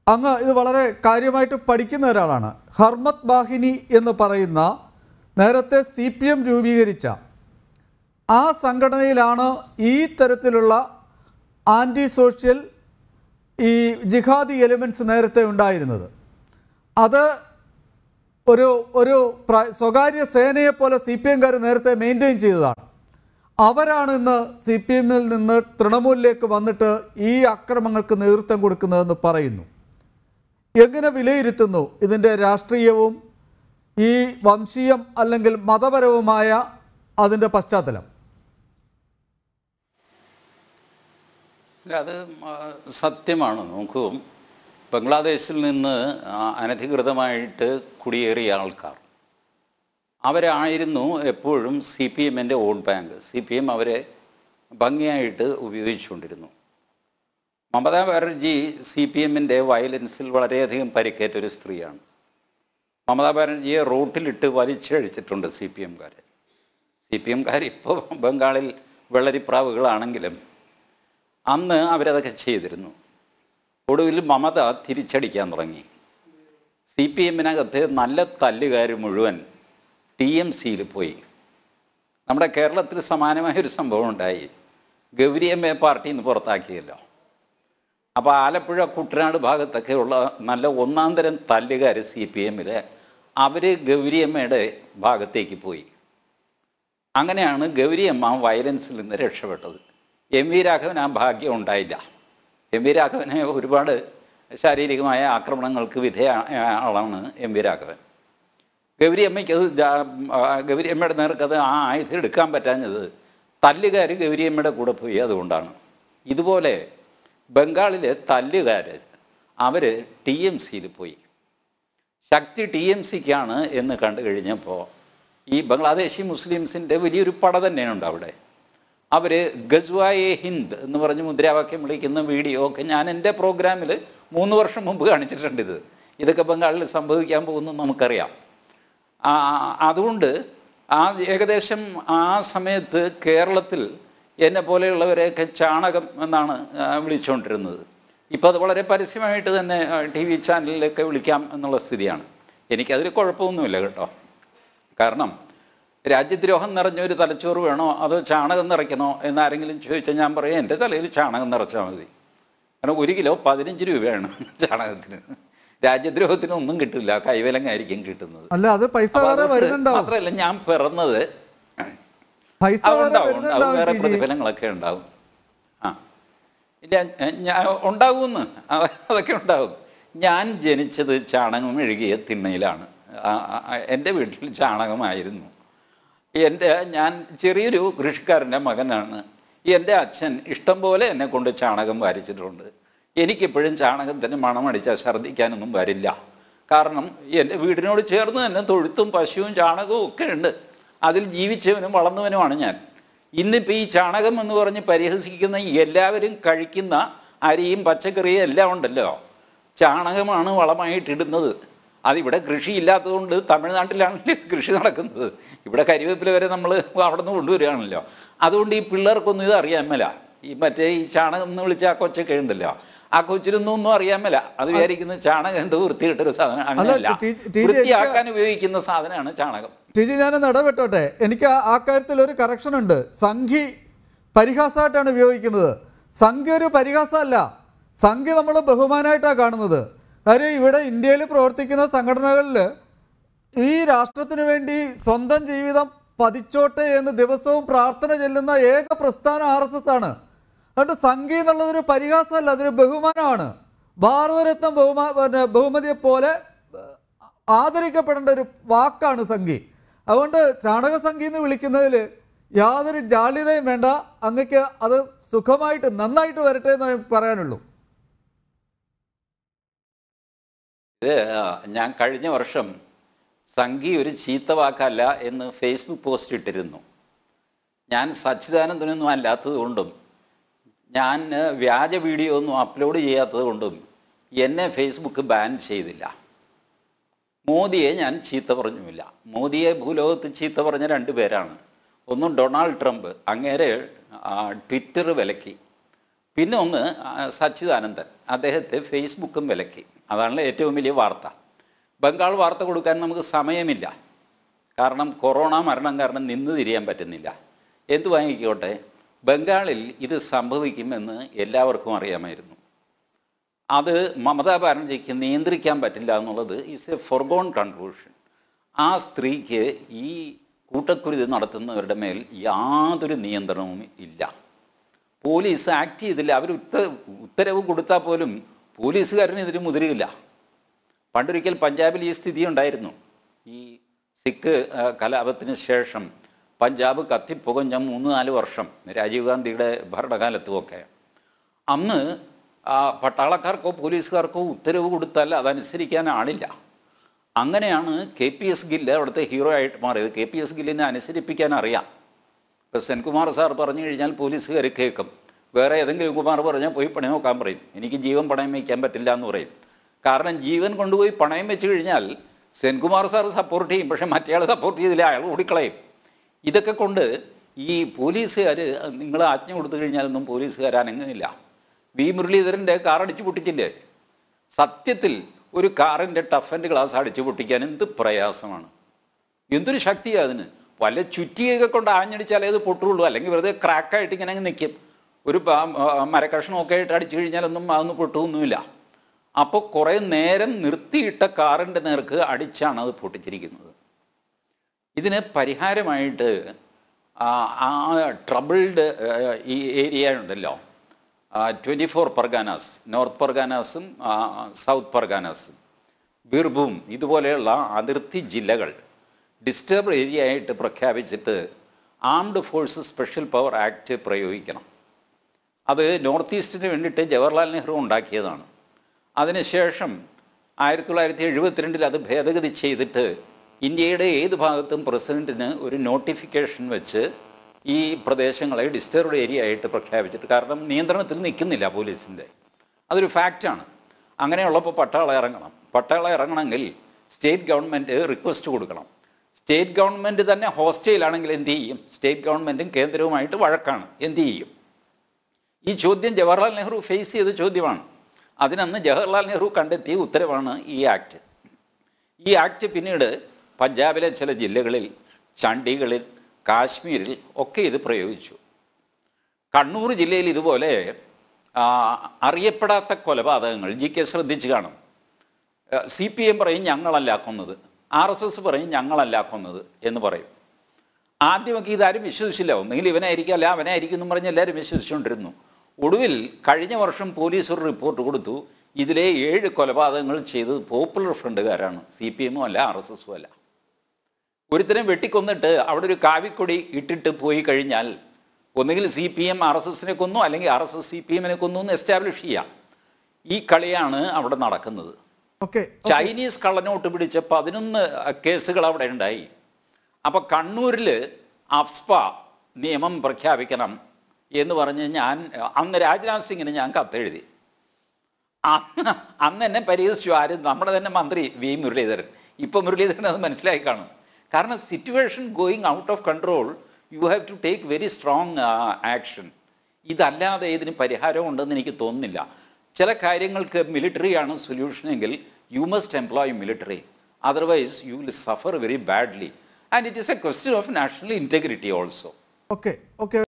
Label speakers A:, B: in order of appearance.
A: അങ്ങ് ഇത് വളരെ കാര്യമായിട്ട് പഠിക്കുന്ന ഒരാളാണ് ഹർമത് ബാഹിനി എന്ന് പറയുന്ന നേരത്തെ സി പി എം രൂപീകരിച്ച ആ സംഘടനയിലാണ് ഈ തരത്തിലുള്ള ആൻറ്റി സോഷ്യൽ ഈ ജിഹാദി എലിമെൻറ്റ്സ് നേരത്തെ ഉണ്ടായിരുന്നത് അത് ഒരു ഒരു പ്ര- സ്വകാര്യ സേനയെ പോലെ സി പി എംകാർ നേരത്തെ മെയിൻറ്റെയിൻ ചെയ്തതാണ് അവരാണ് ഇന്ന് സി പി എമ്മിൽ നിന്ന് തൃണമൂലിലേക്ക് വന്നിട്ട് ഈ അക്രമങ്ങൾക്ക് നേതൃത്വം കൊടുക്കുന്നതെന്ന് പറയുന്നു എങ്ങനെ വിലയിരുത്തുന്നു ഇതിൻ്റെ രാഷ്ട്രീയവും ഈ വംശീയം അല്ലെങ്കിൽ മതപരവുമായ അതിൻ്റെ പശ്ചാത്തലം
B: അല്ല അത് ആ, സത്യമാണ് നോക്കൂ ബംഗ്ലാദേശിൽ നിന്ന് ആ, അനധികൃതമായിട്ട് കുടിയേറിയ ആൾക്കാർ അവരായിരുന്നു എപ്പോഴും സി പി എമ്മിൻ്റെ vote bank C P M അവരെ ഭംഗിയായിട്ട് ഉപയോഗിച്ചുകൊണ്ടിരുന്നു മമതാ ബാനർജി സി പി എമ്മിൻ്റെ വയലൻസിൽ വളരെയധികം പരിക്കേറ്റ ഒരു സ്ത്രീയാണ് മമതാ ബാനർജിയെ റോട്ടിലിട്ട് വലിച്ചഴിച്ചിട്ടുണ്ട് സി പി എംകാർ സി പി എംകാർ ഇപ്പോൾ ബംഗാളിൽ വെള്ളരിപ്രാവുകളാണെങ്കിലും അന്ന് അവരതൊക്കെ ചെയ്തിരുന്നു ഒടുവിൽ മമത തിരിച്ചടിക്കാൻ തുടങ്ങി സി പി എമ്മിനകത്ത് നല്ല തല്ലുകാർ മുഴുവൻ ടി എം സിയിൽ പോയി നമ്മുടെ കേരളത്തിൽ സമാനമായ ഒരു സംഭവം ഉണ്ടായി ഗൗരിയമ്മയെ പാർട്ടിയിൽ നിന്ന് പുറത്താക്കിയല്ലോ അപ്പോൾ ആലപ്പുഴ കുട്ടനാട് ഭാഗത്തൊക്കെ ഉള്ള നല്ല ഒന്നാം തരം തല്ലുകാർ സി പി എമ്മിൽ അവർ ഗൗരിയമ്മയുടെ ഭാഗത്തേക്ക് പോയി അങ്ങനെയാണ് ഗൗരിയമ്മ വയലൻസിൽ നിന്ന് രക്ഷപ്പെട്ടത് എം വി രാഘവൻ ആ ഭാഗ്യം ഉണ്ടായില്ല എം വി രാഘവന് ഒരുപാട് ശാരീരികമായ ആക്രമണങ്ങൾക്ക് വിധേയ ആളാണ് എം വി രാഘവൻ ഗൗരിയമ്മയ്ക്ക് അത് ജാ- ആ, ഗൗരിയമ്മയുടെ നേർക്കത് ആ ആയുധം എടുക്കാൻ പറ്റാഞ്ഞത് തല്ലുകാർ ഗൗരിയമ്മയുടെ കൂടെ പോയി അതുകൊണ്ടാണ് ഇതുപോലെ ബംഗാളിലെ തല്ലുകാർ അവർ ടി എം സിയിൽ പോയി ശക്തി ടി എം സിക്കാണ് എന്ന് കണ്ടു കഴിഞ്ഞപ്പോൾ ഈ ബംഗ്ലാദേശി മുസ്ലിംസിൻ്റെ വലിയൊരു പട തന്നെയുണ്ട് അവിടെ അവർ ഗസ്വായെ ഹിന്ദ് എന്ന് പറഞ്ഞ് മുദ്രാവാക്യം വിളിക്കുന്ന വീഡിയോ ഒക്കെ ഞാൻ എൻ്റെ പ്രോഗ്രാമിൽ മൂന്ന് വർഷം മുമ്പ് കാണിച്ചിട്ടുണ്ട് ഇത് ഇതൊക്കെ ബംഗാളിൽ സംഭവിക്കാൻ പോകുന്നു നമുക്കറിയാം ആ, അതുകൊണ്ട് ആ ഏകദേശം ആ സമയത്ത് കേരളത്തിൽ എന്നെ പോലെയുള്ളവരെയൊക്കെ ചാണകം എന്നാണ് ആ, വിളിച്ചുകൊണ്ടിരുന്നത് ഇപ്പോൾ അത് വളരെ പരസ്യമായിട്ട് തന്നെ ടി വി ചാനലിലൊക്കെ വിളിക്കാം എന്നുള്ള സ്ഥിതിയാണ് എനിക്കതിൽ കുഴപ്പമൊന്നുമില്ല കേട്ടോ കാരണം രാജ്യദ്രോഹം നിറഞ്ഞ ഒരു തലച്ചോറ് വേണോ അതോ ചാണകം നിറയ്ക്കണോ എന്നാരെങ്കിലും ചോദിച്ചാൽ ഞാൻ പറയും എൻ്റെ തലയിൽ ചാണകം നിറച്ചാൽ മതി കാരണം ഒരു കിലോ പതിനഞ്ച് രൂപയാണ് ചാണകത്തിന് രാജ്യദ്രോഹത്തിന് ഒന്നും കിട്ടില്ല കൈവിലങ്ങായിരിക്കും കിട്ടുന്നത്
A: അല്ല അത് പൈസ
B: അപ്പൊ
A: വേറെ
B: അതുകൊണ്ട്
A: വരുന്നുണ്ടാവും
B: മാത്രമല്ല ഞാൻ പിറന്നത്
A: പൈസ വേറെ
B: അതുണ്ടാവും അത്
A: വരുന്നുണ്ടാവും
B: വേറെ
A: ടി ജി
B: പ്രതിഫലങ്ങളൊക്കെ ഉണ്ടാവും ആ ഇല്ല ഞാൻ ഉണ്ടാവുമെന്ന് അ- അതൊക്കെ ഉണ്ടാവും ഞാൻ ജനിച്ചത് ചാണകം മെഴുകിയ തിണ്ണയിലാണ് ആ- ആ- എൻ്റെ വീട്ടിൽ ചാണകമായിരുന്നു എൻ്റെ ഞാൻ ചെറിയൊരു കൃഷിക്കാരൻ്റെ മകനാണ് എൻ്റെ അച്ഛൻ ഇഷ്ടം പോലെ എന്നെ കൊണ്ട് ചാണകം വാരിച്ചിട്ടുണ്ട് എനിക്കിപ്പോഴും ചാണകത്തിന് മണമടിച്ചാൽ ഛർദ്ദിക്കാനൊന്നും വരില്ല കാരണം എൻ്റെ വീടിനോട് ചേർന്ന് തന്നെ തൊഴുത്തും പശുവും ചാണകവും ഒക്കെ ഉണ്ട് അതിൽ ജീവിച്ചവനും വളർന്നവനുമാണ് ഞാൻ ഇന്നിപ്പോൾ ഈ ചാണകം എന്ന് പറഞ്ഞ് പരിഹസിക്കുന്ന എല്ലാവരും കഴിക്കുന്ന അരിയും പച്ചക്കറിയും എല്ലാം ഉണ്ടല്ലോ ചാണകമാണ് വളമായിട്ടിടുന്നത് അതിവിടെ കൃഷി ഇല്ലാത്തതുകൊണ്ട് തമിഴ്നാട്ടിലാണല്ലോ കൃഷി നടക്കുന്നത് ഇവിടെ കരിവേപ്പില വരെ നമ്മൾ അവിടെ നിന്ന് കൊണ്ടുവരികയാണല്ലോ അതുകൊണ്ട് ഈ പിള്ളേർക്കൊന്നും ഇത് അറിയാൻ മേല ഈ മറ്റേ ഈ ചാണകം എന്ന് വിളിച്ച ആ കൊച്ചൊക്കെ ഉണ്ടല്ലോ ആ കൊച്ചിനൊന്നും ഒന്നും അറിയാൻ മേല അത് വിചാരിക്കുന്ന ചാണകം എന്തോ വൃത്തിയിട്ടൊരു സാധനം അങ്ങനെയല്ല
A: ടി- ടി- ടി-
B: വൃത്തിയാക്കാൻ ഉപയോഗിക്കുന്ന സാധനമാണ് ചാണകം
A: ടിജി ഞാനൊന്ന് ഇടപെട്ടോട്ടെ എനിക്ക് ആ- ആ കാര്യത്തിൽ ഒരു കറക്ഷൻ ഉണ്ട് സംഘി പരിഹാസമായിട്ടാണ് ഉപയോഗിക്കുന്നത് സംഘി ഒരു പരിഹാസമല്ല സംഘി നമ്മൾ ബഹുമാനമായിട്ടാണ് കാണുന്നത് കാര്യം ഇവിടെ ഇന്ത്യയിൽ പ്രവർത്തിക്കുന്ന സംഘടനകളിൽ ഈ രാഷ്ട്രത്തിന് വേണ്ടി സ്വന്തം ജീവിതം പതിച്ചോട്ടെ എന്ന് ദിവസവും പ്രാർത്ഥന ചെല്ലുന്ന ഏക പ്രസ്ഥാനം ആർ എസ് എസ് ആണ് അതുകൊണ്ട് സംഘി എന്നുള്ളതൊരു പരിഹാസമല്ല അതൊരു ബഹുമാനമാണ് ഭാരതരത്നം ബഹുമാ പിന്നെ ബഹുമതിയെ പോലെ ഏഹ്, ആദരിക്കപ്പെടേണ്ട ഒരു വാക്കാണ് സംഘി അതുകൊണ്ട് ചാണക സംഘി എന്ന് വിളിക്കുന്നതിൽ യാതൊരു ജാള്യതയും വേണ്ട അങ്ങക്ക് അത് സുഖമായിട്ട് നന്നായിട്ട് വരട്ടെ എന്ന് പറയാനുള്ളൂ
B: ഇത് ഞാൻ കഴിഞ്ഞ വർഷം സംഘി ഒരു ചീത്ത വാക്കല്ല എന്ന് ഫേസ്ബുക്ക് പോസ്റ്റ് ഇട്ടിരുന്നു ഞാൻ സച്ചിദാനന്ദനൊന്നും അല്ലാത്തത് കൊണ്ടും ഞാൻ വ്യാജ വീഡിയോ ഒന്നും അപ്ലോഡ് ചെയ്യാത്തത് കൊണ്ടും എന്നെ ഫേസ്ബുക്ക് ബാൻ ചെയ്തില്ല മോദിയെ ഞാൻ ചീത്ത പറഞ്ഞുമില്ല മോദിയെ ഭൂലോകത്ത് ചീത്ത പറഞ്ഞ രണ്ട് പേരാണ് ഒന്നും ഡൊണാൾഡ് ട്രംപ് അങ്ങേരെ ആ, ട്വിറ്റർ വിലക്കി പിന്നെ ഒന്ന് ആ, സച്ചിദാനന്ദൻ അദ്ദേഹത്തെ ഫേസ്ബുക്കും വിലക്കി അതാണല്ലോ ഏറ്റവും വലിയ വാർത്ത ബംഗാൾ വാർത്ത കൊടുക്കാൻ നമുക്ക് സമയമില്ല കാരണം കൊറോണ മരണം കാരണം നിന്ന് തിരിയാൻ പറ്റുന്നില്ല എന്ത് വാങ്ങിക്കോട്ടെ ബംഗാളിൽ ഇത് സംഭവിക്കുമെന്ന് എല്ലാവർക്കും അറിയാമായിരുന്നു അത് മമതാ ബാനർജിക്ക് നിയന്ത്രിക്കാൻ പറ്റില്ല എന്നുള്ളത് ഈസ് എ ഫോർഗോൺ കൺക്ലൂഷൻ ആ സ്ത്രീക്ക് ഈ കൂട്ടക്കുരുതി നടത്തുന്നവരുടെ മേൽ യാതൊരു നിയന്ത്രണവും ഇല്ല പോലീസ് ആക്ട് ചെയ്തില്ല അവർ ഉത്ത ഉത്തരവ് കൊടുത്താൽ പോലും പോലീസുകാരന് ഇതിന് മുതിരുകയില്ല പണ്ടൊരിക്കൽ പഞ്ചാബിൽ ഈ സ്ഥിതി ഉണ്ടായിരുന്നു ഈ സിഖ് ആ, കലാപത്തിന് ശേഷം പഞ്ചാബ് കത്തിപ്പുകഞ്ഞ മൂന്ന് നാല് വർഷം രാജീവ് ഗാന്ധിയുടെ ഭരണകാലത്തുമൊക്കെ അന്ന് ആ, പട്ടാളക്കാർക്കോ പോലീസുകാർക്കോ ഉത്തരവ് കൊടുത്താൽ അതനുസരിക്കാൻ ആളില്ല അങ്ങനെയാണ് കെ പി എസ് ഗില്ല് അവിടുത്തെ ഹീറോ ആയിട്ട് മാറിയത് കെ പി എസ് ഗില്ലിനെ അനുസരിപ്പിക്കാൻ അറിയാം ഇപ്പോൾ സെൻകുമാർ സാർ പറഞ്ഞു കഴിഞ്ഞാൽ പോലീസുകാർ കേൾക്കും വേറെ ഏതെങ്കിലും കുമാർ പറഞ്ഞാൽ പോയി പണയം നോക്കാൻ പറയും എനിക്ക് ജീവൻ പണയം വയ്ക്കാൻ പറ്റില്ല എന്ന് പറയും കാരണം ജീവൻ കൊണ്ടുപോയി പണയം വെച്ച് കഴിഞ്ഞാൽ സെൻകുമാർ സാർ സപ്പോർട്ട് ചെയ്യും പക്ഷേ മറ്റേയാൾ സപ്പോർട്ട് ചെയ്തില്ല അയാൾ ഓടിക്കളയും ഇതൊക്കെ കൊണ്ട് ഈ പോലീസുകാർ നിങ്ങൾ ആജ്ഞ കൊടുത്തു കഴിഞ്ഞാലൊന്നും പോലീസുകാർ അനങ്ങുന്നില്ല വി മുരളീധരൻ്റെ കാർ അടിച്ചു പൊട്ടിച്ചില്ലേ സത്യത്തിൽ ഒരു കാറിൻ്റെ ടഫൻ്റെ ഗ്ലാസ് അടിച്ചു പൊട്ടിക്കാൻ എന്ത് പ്രയാസമാണ് എന്തൊരു ശക്തിയാണ് അതിന് വല്ല ചുറ്റിയൊക്കെ കൊണ്ട് ആഞ്ഞടിച്ചാലേ അത് പൊട്ടുള്ളൂ അല്ലെങ്കിൽ വെറുതെ ക്രാക്കായിട്ട് ഇങ്ങനെ അങ്ങ് നിൽക്കും ഒരു പ- ആ, മരക്കഷ്ണമൊക്കെ ആയിട്ട് അടിച്ചു കഴിഞ്ഞാലൊന്നും അതൊന്നും പൊട്ടുമൊന്നുമില്ല അപ്പോൾ കുറേ നേരം നിർത്തിയിട്ട കാറിൻ്റെ നേർക്ക് അടിച്ചാണ് അത് പൊട്ടിച്ചിരിക്കുന്നത് ഇതിന് പരിഹാരമായിട്ട് ആ ആ ട്രബിൾഡ് ഈ ഏരിയ ഉണ്ടല്ലോ ട്വൻറ്റി ഫോർ പർഗാനാസ് നോർത്ത് പർഗാനാസും സൗത്ത് പർഗാനാസും ബീർഭൂം ഇതുപോലെയുള്ള അതിർത്തി ജില്ലകൾ ഡിസ്റ്റർബ് ഏരിയ ആയിട്ട് പ്രഖ്യാപിച്ചിട്ട് armed forces special power act പ്രയോഗിക്കണം അത് നോർത്ത് ഈസ്റ്റിന് വേണ്ടിയിട്ട് ജവഹർലാൽ നെഹ്റു ഉണ്ടാക്കിയതാണ് അതിനുശേഷം ആയിരത്തി തൊള്ളായിരത്തി എഴുപത്തിരണ്ടിൽ അത് ഭേദഗതി ചെയ്തിട്ട് ഇന്ത്യയുടെ ഏത് ഭാഗത്തും പ്രസിഡന്റിന് ഒരു നോട്ടിഫിക്കേഷൻ വെച്ച് ഈ പ്രദേശങ്ങളെ ഡിസ്റ്റർബ്ഡ് ഏരിയ ആയിട്ട് പ്രഖ്യാപിച്ചിട്ട് കാരണം നിയന്ത്രണത്തിൽ നിൽക്കുന്നില്ല പോലീസിൻ്റെ അതൊരു ഫാക്റ്റാണ് അങ്ങനെയുള്ളപ്പോൾ പട്ടാളം ഇറങ്ങണം പട്ടാളം ഇറങ്ങണമെങ്കിൽ സ്റ്റേറ്റ് ഗവൺമെൻറ് റിക്വസ്റ്റ് കൊടുക്കണം സ്റ്റേറ്റ് ഗവൺമെൻറ് തന്നെ ഹോസ്റ്റയിലാണെങ്കിൽ എന്ത് ചെയ്യും സ്റ്റേറ്റ് ഗവൺമെൻറ്റും കേന്ദ്രവുമായിട്ട് വഴക്കാണ് എന്ത് ചെയ്യും ഈ ചോദ്യം ജവഹർലാൽ നെഹ്റു ഫേസ് ചെയ്ത ചോദ്യമാണ് അതിനന്ന് ജവഹർലാൽ നെഹ്റു കണ്ടെത്തിയ ഉത്തരവാണ് ഈ ആക്ട് ഈ ആക്ട് പിന്നീട് പഞ്ചാബിലെ ചില ജില്ലകളിൽ ചണ്ഡീഗഡിൽ കാശ്മീരിൽ ഒക്കെ ഇത് പ്രയോഗിച്ചു കണ്ണൂർ ജില്ലയിൽ ഇതുപോലെ ആ, അറിയപ്പെടാത്ത കൊലപാതകങ്ങൾ ജി കെ ശ്രദ്ധിച്ച് കാണും സി പി എം പറയും ഞങ്ങളല്ല കൊന്നത് ആർ എസ് എസ് പറയും ഞങ്ങളല്ല കൊന്നത് എന്ന് പറയും ആദ്യമൊക്കെ ഇതാരും വിശ്വസിച്ചില്ല ഒന്നെങ്കിൽ ഇവനായിരിക്കും അല്ല അവനായിരിക്കും എന്നും പറഞ്ഞ് എല്ലാവരും വിശ്വസിച്ചുകൊണ്ടിരുന്നു ഒടുവിൽ കഴിഞ്ഞ വർഷം പോലീസ് ഒരു റിപ്പോർട്ട് കൊടുത്തു ഇതിലെ ഏഴ് കൊലപാതകങ്ങൾ ചെയ്തത് പോപ്പുലർ ഫ്രണ്ടുകാരാണ് സി പി എമ്മും അല്ല ആർ എസ് എസും അല്ല ഒരുത്തനെ വെട്ടിക്കൊന്നിട്ട് അവിടെ ഒരു കാവിക്കൊടി ഇട്ടിട്ട് പോയി കഴിഞ്ഞാൽ ഒന്നുകിൽ C P M R S എസിനെ കൊന്നു അല്ലെങ്കിൽ R S S C P എമ്മിനെ കൊന്നു എന്ന് എസ്റ്റാബ്ലിഷ് ചെയ്യാം ഈ കളിയാണ് അവിടെ നടക്കുന്നത്
A: ഓക്കെ
B: ചൈനീസ് കള്ളനോട്ട് പിടിച്ച പതിനൊന്ന് കേസുകൾ അവിടെ ഉണ്ടായി അപ്പോൾ കണ്ണൂരിൽ അഫ്സ്പ നിയമം പ്രഖ്യാപിക്കണം എന്ന് പറഞ്ഞ് ഞാൻ അന്ന് രാജ്നാഥ് സിംഗിന് ഞാൻ കത്തെഴുതി അന്ന് അന്ന് എന്നെ പരിഹസിച്ചു ആരും നമ്മുടെ തന്നെ മന്ത്രി വി മുരളീധരൻ ഇപ്പം മുരളീധരൻ അത് മനസ്സിലായി കാണും കാരണം situation going out of control you have to take very strong action ഇതല്ലാതെ ഇതിന് പരിഹാരം ഉണ്ടെന്ന് എനിക്ക് തോന്നുന്നില്ല ചില കാര്യങ്ങൾക്ക് മിലിറ്ററിയാണ് സൊല്യൂഷൻ എങ്കിൽ you must employ military otherwise you will suffer very badly and it is a question of national integrity also
A: okay okay